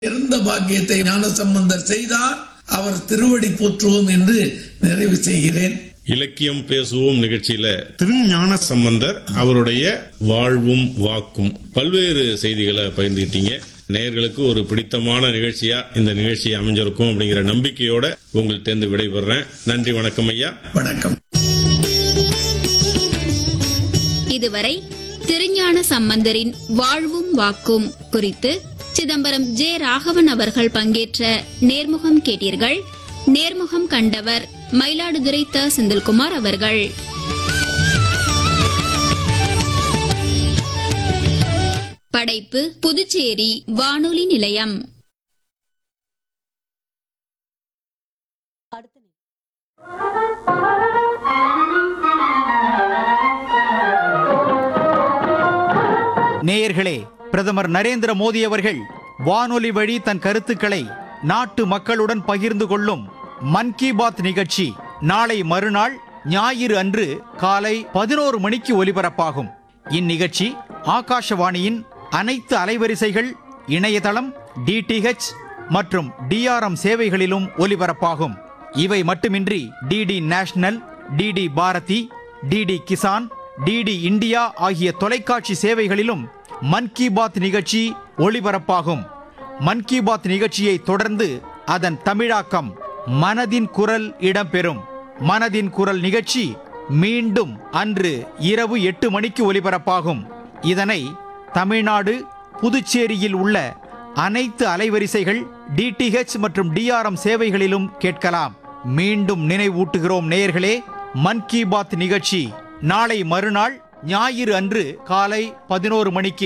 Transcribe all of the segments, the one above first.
இருந்த பாக்கியத்தை ஞானசம்பந்தர் செய்தார் அவர் திருவடி போற்றுவோம் என்று நிறைவு செய்கிறேன் இலக்கியம் பேசுவோம் நிகழ்ச்சியில திருஞான சம்பந்தர் அவருடைய வாழ்வும் வாக்கும் பல்வேறு செய்திகளை பகிர்ந்துக்கிட்டீங்க நேயர்களுக்கு ஒரு பிடித்தமான நிகழ்ச்சியா இந்த நிகழ்ச்சி அமைஞ்சிருக்கும் அப்படிங்கிற நம்பிக்கையோட உங்கள்கிட்ட விடைபெறேன் நன்றி வணக்கம் ஐயா வணக்கம் இதுவரை திருஞான சம்பந்தரின் வாழ்வும் வாக்கும் குறித்து சிதம்பரம் ஜே ராகவன் அவர்கள் பங்கேற்ற நேர்முகம் கேட்டீர்கள் நேர்முகம் கண்டவர் மயிலாடுதுறை த செந்தில்குமார் அவர்கள் படைப்பு புதுச்சேரி வானொலி நிலையம் நேயர்களே பிரதமர் நரேந்திர மோடி அவர்கள் வானொலி வழி தன் கருத்துக்களை நாட்டு மக்களுடன் பகிர்ந்து கொள்ளும் மன் கி பாத் நிகழ்ச்சி நாளை மறுநாள் ஞாயிறு அன்று காலை பதினோரு மணிக்கு ஒலிபரப்பாகும் இந்நிகழ்ச்சி ஆகாஷவாணியின் அனைத்து அலைவரிசைகள் இணையதளம் டிடிஹெச் மற்றும் டிஆர்எம் சேவைகளிலும் ஒலிபரப்பாகும் இவை மட்டுமின்றி DD national DD Bharati DD Kisan DD India ஆகிய தொலைக்காட்சி சேவைகளிலும் மன் கி பாத் நிகழ்ச்சி ஒளிபரப்பாகும் மன் கி பாத் நிகழ்ச்சியை தொடர்ந்து அதன் தமிழாக்கம் மனதின் குரல் இடம்பெறும் மனதின் குரல் நிகழ்ச்சி மீண்டும் அன்று இரவு எட்டு மணிக்கு ஒலிபரப்பாகும் இதனை தமிழ்நாடு புதுச்சேரியில் உள்ள அனைத்து அலைவரிசைகள் டிடிஹெச் மற்றும் டிஆர்எம் சேவைகளிலும் கேட்கலாம் மீண்டும் நினைவூட்டுகிறோம் நேயர்களே மன் கி பாத் நிகழ்ச்சி நாளை மறுநாள் ஞாயிறு அன்று காலை பதினோரு மணிக்கு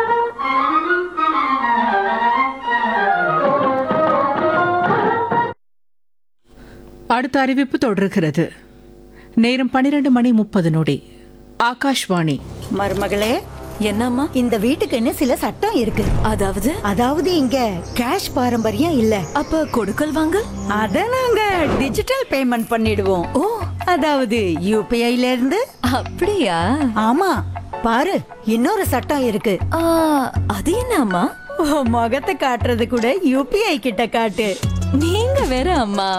அடுத்த அறிவிப்பு தொடர்கிறது நேரம் பன்னிரண்டு மணி முப்பது நொடி ஆகாஷ்வாணி மருமகளே என்னம்மா இந்த வீட்டுக்குன்னு சில சட்டம் இருக்கு அதாவது அதாவது இங்க கேஷ் பாரம்பரியம் இல்ல அப்ப கொடுக்கல் வாங்கல் அத நாங்க டிஜிட்டல் பேமெண்ட் பண்ணிடுவோம் ஓ அதாவது யூபிஐல இருந்து அப்படியா ஆமா பாரு இன்னொரு சட்டம் இருக்கு ஆ, அது என்னம்மா உன் முகத்தை காட்டுறது கூட யூபிஐ கிட்ட காட்டு நீங்க வேற அம்மா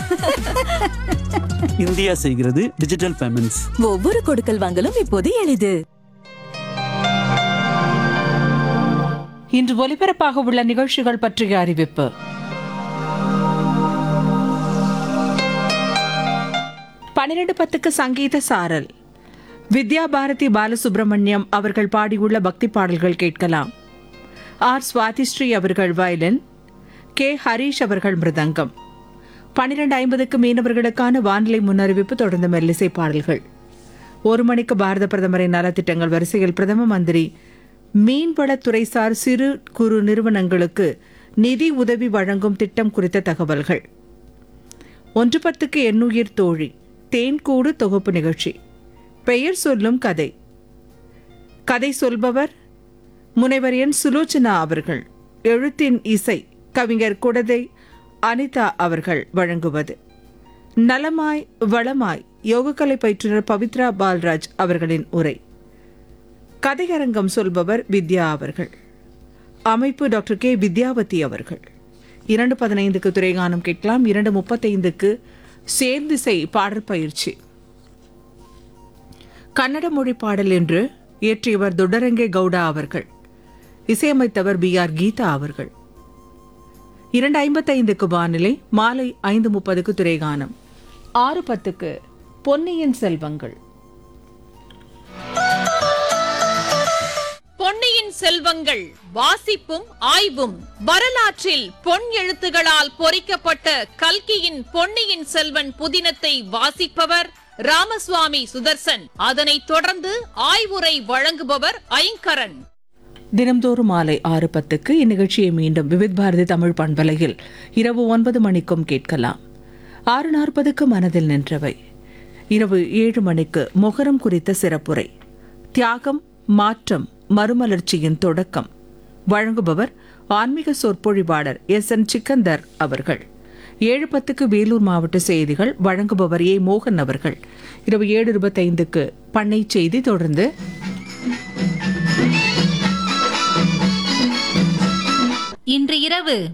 இந்தியா செய்கிறது டிஜிட்டல் பேமெண்ட்ஸ் ஒவ்வொரு கொடுக்கல் வாங்கலும் இப்போது எளிது இன்று ஒலிபரப்பாக உள்ள நிகழ்ச்சிகள் பற்றிய அறிவிப்பு பன்னிரண்டு பத்துக்கு சங்கீத சாரல் வித்யா பாரதி பாலசுப்ரமணியம் அவர்கள் பாடியுள்ள பக்தி பாடல்கள் கேட்கலாம் ஆர் சுவாதிஸ்ரீ அவர்கள் வயலின் கே ஹரீஷ் அவர்கள் மிருதங்கம் பன்னிரண்டு ஐம்பதுக்கு மீனவர்களுக்கான வானிலை முன்னறிவிப்பு தொடர்ந்து மெல்லிசை பாடல்கள் ஒரு மணிக்கு பாரத பிரதமரின் நலத்திட்டங்கள் வரிசையில் பிரதம மந்திரி மீன்வளத்துறைசார் சிறு குறு நிறுவனங்களுக்கு நிதி உதவி வழங்கும் திட்டம் குறித்த தகவல்கள் ஒன்று பத்துக்கு எண்ணுயிர் தோழி தேன்கூடு தொகுப்பு நிகழ்ச்சி பெயர் சொல்லும் கதை கதை சொல்பவர் முனைவர் என் சுலோச்சனா அவர்கள் எழுத்தின் இசை கவிஞர் குடதை அனிதா அவர்கள் வழங்குவது நலமாய் வளமாய் யோகக்கலை பயிற்றுனர் பவித்ரா பால்ராஜ் அவர்களின் உரை கதையரங்கம் சொல்பவர் வித்யா அவர்கள் அமைப்பு டாக்டர் கே வித்யாவதி அவர்கள் இரண்டு பதினைந்துக்கு துறைகானம் கேட்கலாம் இரண்டு முப்பத்தைந்துக்கு சேர்ந்திசை பாடற் பயிற்சி கன்னட மொழி பாடல் என்று இயற்றியவர் தொடரங்கே கவுடா அவர்கள் இசையமைத்தவர் பி ஆர் கீதா அவர்கள் இரண்டு ஐம்பத்தைந்துக்கு வானிலை மாலை ஐந்து முப்பதுக்கு துறைகானம் ஆறு பத்துக்கு பொன்னியின் செல்வங்கள் பொன்னியின் செல்வங்கள் வாசிப்பும் ஆய்வும் வரலாற்றில் பொன் எழுத்துகளால் பொறிக்கப்பட்ட கல்கியின் பொன்னியின் செல்வன் புதினத்தை வாசிப்பவர் ராமசுவாமி சுதர்சன் அதனைத் தொடர்ந்து ஆய்வுரை வழங்குபவர் ஐங்கரன் தினம்தோறும் மாலை ஆறு பத்துக்கு இந்நிகழ்ச்சியை மீண்டும் விவித் பாரதி தமிழ் பண்பலையில் இரவு ஒன்பது மணிக்கும் கேட்கலாம் ஆறு நாற்பதுக்கு மனதில் நின்றவை இரவு ஏழு மணிக்கு மொகரம் குறித்த சிறப்புரை தியாகம் மாற்றம் மறுமலர்ச்சியின் தொடக்கம் வழங்குபவர் ஆன்மீக சொற்பொழிவாளர் எஸ் என் சிக்கந்தர் அவர்கள் ஏழு பத்துக்கு வேலூர் மாவட்ட செய்திகள் வழங்குபவர் ஏ மோகன் அவர்கள் இரவு ஏழு இருபத்தைந்துக்கு பண்ணை செய்தி தொடர்ந்து இன்று இரவு